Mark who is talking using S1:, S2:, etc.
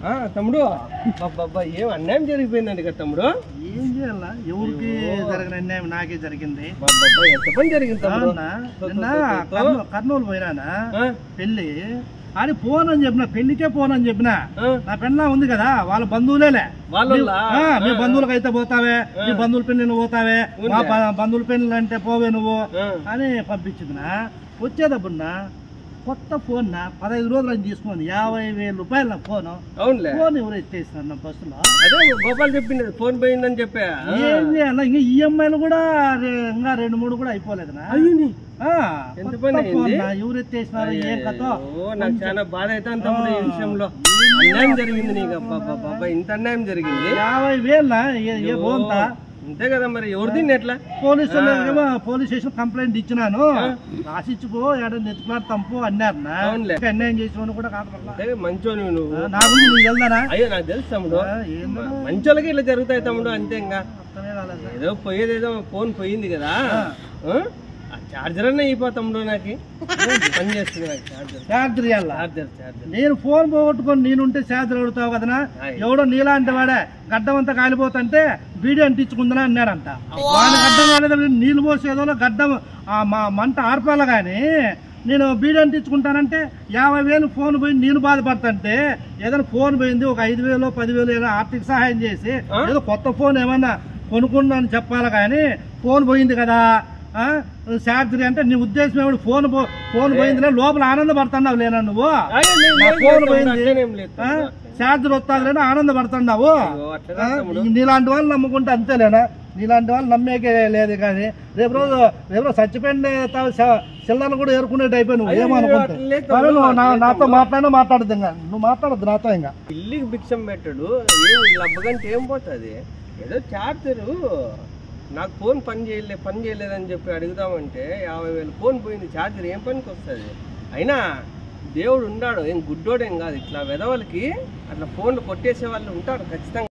S1: ఆ, తమ్ముడు అబ్బబ్బా ఏం అన్యాయం జరిగిపోయిందండి కదా తమ్ముడు
S2: ఏం చేయాలా ఎవరికి జరగని అన్యాయం నాకే జరిగింది
S1: అబ్బబ్బా ఎంత పని జరిగింది తమ్ముడు
S2: అవునా? నిన్న కర్నూ- కర్నూలు పోయినానా
S1: ఆ,
S2: పెళ్లి అని ఫోన్ అని చెప్పిన పెళ్లికే ఫోన్ అని చెప్పిన
S1: ఆ,
S2: నా పెళ్ళ ఉంది కదా వాళ్ళ బంధువులేలే
S1: వాళ్ళోళ్ళా?
S2: ఆ, మీ బంధువులకు అయితే పోతావే మీ బంధువుల పెళ్లి నువ్వు పోతావే మా
S1: ఉండే.
S2: బ- బంధువుల పెళ్లి అంటే పోవే నువ్వు
S1: ఆ.
S2: అని పంపించిందినా వచ్చేటప్పుడునా కొత్త ఫోన్ నా పదహైదు రోజులు అని తీసుకుంది యాభై వేల రూపాయలు నా ఫోన్
S1: అవునులే
S2: ఫోన్ ఎవరు ఎత్తేసినారు నా బస్సులో
S1: అదే గోపాల్ చెప్పింది ఫోన్ పోయిందని చెప్పా ఆ.
S2: ఏం చేయాలా ఇంకా ఈఎంఐలు కూడా రె- ఇంకా రెండు మూడు కూడా అయిపోలేదునా
S1: అయ్యింది.
S2: ఆ,
S1: ఎంత
S2: కొత్త
S1: పని అయింది?
S2: ఫోన్ నా, ఎవరు ఎత్తేసినారు ఏం కథో
S1: ఓ నాకు చాలా బాధ అవుతాను తమ్ముడు ఈ విషయంలో అన్యాయం జరిగింది నీకు అబ్బా బాబా ఇంత అన్యాయం జరిగింది
S2: యాభై వేలు ఏ పోంతా
S1: అంతే కదా మరి ఎవరిది ఎట్లా
S2: పోలీసు పోలీస్ స్టేషన్ కంప్లైంట్ ఇచ్చినాను రాసిచ్చిపో ఏడ నెత్తుకులాడు తంపు అన్నారు నా.
S1: అవునులే.
S2: ఇంకా అన్యాయం చేసిన కూడా కాదు మళ్ళా.
S1: అంతే మంచోని నువ్వు
S2: ఆ, నా గురించి నీకు వెళ్దానా
S1: అయ్యో నాకు తెలుసు తమ్ముడు
S2: ఆ, ఏందో
S1: మంచోళ్ళకి ఇట్లా జరుగుతాయి తమ్ముడు అంతే ఇంకా
S2: అర్థమే కాలేదు
S1: ఏదో పోయేది ఏదో ఫోన్ పోయింది కదా ఆ? ఆ చార్జర్ అన్న అయిపో తమ్ముడు నాకు పని చేస్తుంది నాకు చార్జర్
S2: చార్జర్ ఇవ్వాలా
S1: చార్జర్ చార్జర్
S2: నేను ఫోన్ పోగొట్టుకొని నేనుంటే చార్జర్ అడుగుతావు కదనా
S1: ఆయ్.
S2: ఎవడో నీలాంటి వాడే గడ్డం అంతా కాలిపోతుంటే వీడియో అంటించుకుందనా అన్నాడంట వాని గడ్డం కాలేదు నీళ్ళు పోసేదో గడ్డం ఆ మా మంట ఆర్పాల కానీ నేను బీడీ అంటించుకుంటానంటే యాభై వేలు ఫోన్ పోయి నేను బాధపడుతుంటే ఏదైనా ఫోన్ పోయింది ఒక ఐదు వేలు పదివేలు ఏదో ఆర్థిక సహాయం చేసి
S1: ఆ?
S2: ఏదో కొత్త ఫోన్ ఏమన్నా కొనుక్కున్నాను చెప్పాలి కానీ ఫోన్ పోయింది కదా ఆ చార్జర్ అంటే నీ ఉద్దేశం ఏమిటి ఫోన్ పో ఫోన్ పోయిందిలే లోపల ఆనందపడుతున్నావు లేనా నువ్వు
S1: అయ్యో, లేదు,
S2: నా
S1: లేదు,
S2: ఫోన్
S1: లేదు,
S2: పోయింది
S1: అట్లనేం లేదు
S2: ఆ?
S1: తమ్ముడు.
S2: చార్జర్ వస్తాదులేనా ఆనందపడుతున్నావు
S1: అయ్యో, అట్లా
S2: ఆ?
S1: కాదు తమ్ముడు.
S2: నీలాంటి వాళ్ళు నమ్ముకుంటే అంతేలేనా నీలాంటి వాళ్ళు నమ్మేకే లేదు కానీ రేపు రోజు రేపు రోజు చచ్చిపోయిన తా- చ- చిల్లరలు కూడా ఏరుకునేట్టు అయిపోయి నువ్వు
S1: అయ్యో,
S2: ఏమనుకుంటే
S1: అట్లా లేదు
S2: సరే
S1: తమ్ముడు,
S2: నువ్వు నా-
S1: అట్లా లేదు
S2: నాతో మాట్లాడినా మాట్లాడద్దు ఇంకా నువ్వు మాట్లాడద్దు నాతో ఇంకా
S1: పిల్లికి భిక్షం పెట్టడు ఏం లబ్బగంటే ఏం పోతుంది ఏదో చార్జరు నాకు ఫోన్ పని చేయలే పని చేయలేదని చెప్పి అడుగుదామంటే యాభై వేలు ఫోన్ పోయింది చార్జర్ ఏం పనికి వస్తుంది అయినా దేవుడు ఉన్నాడు ఏం గుడ్డోడేం కాదు ఇట్లా వెదవలకి అట్లా ఫోన్లు కొట్టేసే వాళ్ళు ఉంటారు ఖచ్చితంగా